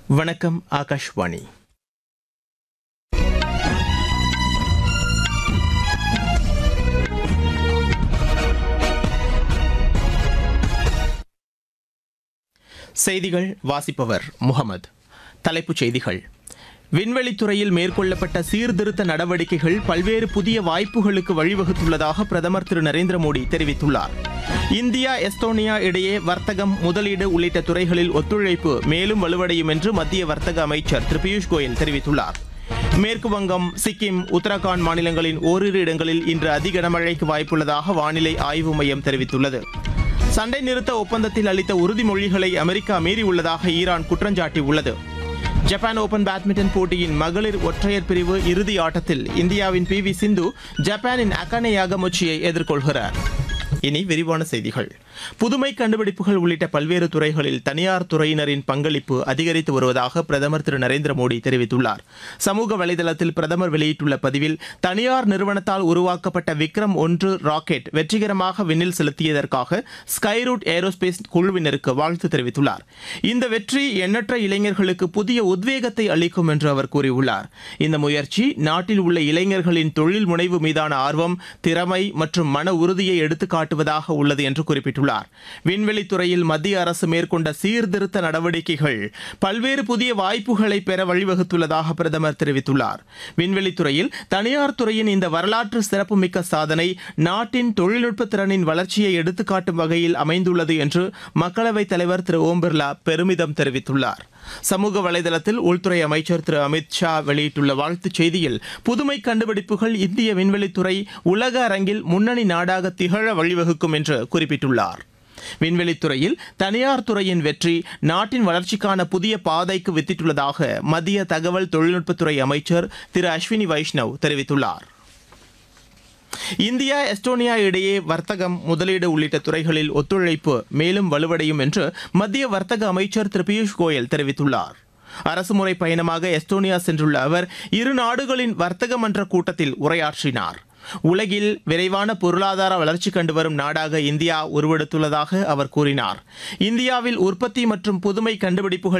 வணக்கம் ஆகாஷ்வாணி செய்திகள் வாசிப்பவர் முகமது தலைப்புச் செய்திகள் விண்வெளித்துறையில் மேற்கொள்ளப்பட்ட சீர்திருத்த நடவடிக்கைகள் பல்வேறு புதிய வாய்ப்புகளுக்கு வழிவகுத்துள்ளதாக பிரதமர் திரு நரேந்திர மோடி தெரிவித்துள்ளார் இந்தியா எஸ்தோனியா இடையே வர்த்தகம் முதலீடு உள்ளிட்ட துறைகளில் ஒத்துழைப்பு மேலும் வலுவடையும் என்று மத்திய வர்த்தக அமைச்சர் திரு பியூஷ் கோயல் தெரிவித்துள்ளார் மேற்கு வங்கம் சிக்கிம் உத்தரகாண்ட் மாநிலங்களின் ஓரிரு இடங்களில் இன்று அதி கனமழைக்கு வாய்ப்புள்ளதாக வானிலை ஆய்வு மையம் தெரிவித்துள்ளது சண்டை நிறுத்த ஒப்பந்தத்தில் அளித்த உறுதிமொழிகளை அமெரிக்கா மீறியுள்ளதாக ஈரான் குற்றஞ்சாட்டியுள்ளது ஜப்பான் ஓபன் பேட்மிண்டன் போட்டியின் மகளிர் ஒற்றையர் பிரிவு இறுதி ஆட்டத்தில் இந்தியாவின் பி வி சிந்து ஜப்பானின் அகானே யாகமுச்சியை எதிர்கொள்கிறார் இனி விரிவான செய்திகள் புதுமை கண்டுபிடிப்புகள் உள்ளிட்ட பல்வேறு துறைகளில் தனியார் துறையினரின் பங்களிப்பு அதிகரித்து வருவதாக பிரதமர் திரு நரேந்திர மோடி தெரிவித்துள்ளார் சமூக வலைதளத்தில் பிரதமர் வெளியிட்டுள்ள பதிவில் தனியார் நிறுவனத்தால் உருவாக்கப்பட்ட விக்ரம் ஒன்று ராக்கெட் வெற்றிகரமாக விண்ணில் செலுத்தியதற்காக ஸ்கைரூட் ஏரோஸ்பேஸ் குழுவினருக்கு வாழ்த்து தெரிவித்துள்ளார் இந்த வெற்றி எண்ணற்ற இளைஞர்களுக்கு புதிய உத்வேகத்தை அளிக்கும் என்று அவர் கூறியுள்ளார் இந்த முயற்சி நாட்டில் உள்ள இளைஞர்களின் தொழில் முனைவு மீதான ஆர்வம் திறமை மற்றும் மன உறுதியை எடுத்துக்காட்டுவதாக உள்ளது என்று குறிப்பிட்டுள்ளார் விண்வெளித்துறையில் மத்திய அரசு மேற்கொண்ட சீர்திருத்த நடவடிக்கைகள் பல்வேறு புதிய வாய்ப்புகளை பெற வழிவகுத்துள்ளதாக பிரதமர் தெரிவித்துள்ளார் விண்வெளித்துறையில் தனியார் துறையின் இந்த வரலாற்று சிறப்புமிக்க சாதனை நாட்டின் தொழில்நுட்ப திறனின் வளர்ச்சியை எடுத்துக்காட்டும் வகையில் அமைந்துள்ளது என்று மக்களவைத் தலைவர் திரு ஓம் பிர்லா பெருமிதம் தெரிவித்துள்ளார் சமூக வலைதளத்தில் உள்துறை அமைச்சர் திரு அமித் ஷா வெளியிட்டுள்ள வாழ்த்துச் செய்தியில் புதுமை கண்டுபிடிப்புகள் இந்திய விண்வெளித்துறை உலக அரங்கில் முன்னணி நாடாக திகழ வழிவகுக்கும் என்று குறிப்பிட்டுள்ளார் விண்வெளித்துறையில் தனியார் துறையின் வெற்றி நாட்டின் வளர்ச்சிக்கான புதிய பாதைக்கு வித்திட்டுள்ளதாக மத்திய தகவல் தொழில்நுட்பத்துறை அமைச்சர் திரு அஸ்வினி வைஷ்ணவ் தெரிவித்துள்ளார் இந்தியா எஸ்டோனியா இடையே வர்த்தகம் முதலீடு உள்ளிட்ட துறைகளில் ஒத்துழைப்பு மேலும் வலுவடையும் என்று மத்திய வர்த்தக அமைச்சர் திரு பியூஷ் கோயல் தெரிவித்துள்ளார் அரசுமுறை பயணமாக எஸ்டோனியா சென்றுள்ள அவர் இரு நாடுகளின் வர்த்தக மன்ற கூட்டத்தில் உரையாற்றினார் உலகில் விரைவான பொருளாதார வளர்ச்சி கண்டு வரும் நாடாக இந்தியா உருவெடுத்துள்ளதாக அவர் கூறினார் இந்தியாவில் உற்பத்தி மற்றும் புதுமை கண்டுபிடிப்புகள்